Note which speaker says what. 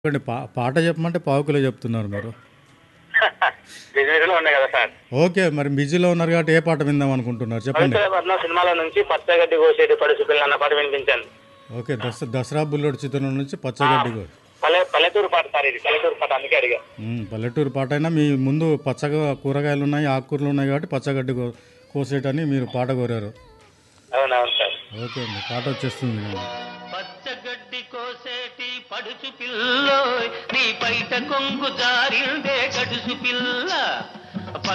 Speaker 1: చెప్పండి పా పాట చెప్పమంటే పావు కిలో చెప్తున్నారు మీరు
Speaker 2: బిజినెస్ లో ఉన్నాయి కదా సార్
Speaker 1: ఓకే మరి బిజీలో ఉన్నారు కాబట్టి ఏ పాట విందాం అనుకుంటున్నారు చెప్పండి
Speaker 2: పవిత్రపట్నం సినిమాలో నుంచి పచ్చగడ్డి కోసేటి పడుచు పిల్లలు అన్న పాట వినిపించాను
Speaker 1: ఓకే దస దసరా బుల్లెట్ చిత్రం నుంచి పచ్చగడ్డి గో-
Speaker 2: పల్లె పల్లెటూరు పాట సార్ ఇది పల్లెటూరు పాట అందుకే అడిగా
Speaker 1: ఉమ్, పల్లెటూరు పాట అయినా మీ ముందు పచ్చగా కూరగాయలు ఉన్నాయి ఆకుకూరలు ఉన్నాయి కాబట్టి పచ్చగడ్డి కో- కోసేటని మీరు పాట కోరారు
Speaker 2: అవునవును సార్
Speaker 1: ఓకే అండి పాట వచ్చేస్తుంది
Speaker 3: పచ్చగడ్డి కోసేటి పడుచు పిల్ల నీ బయట కొంగు జారిందే గడుసు పిల్ల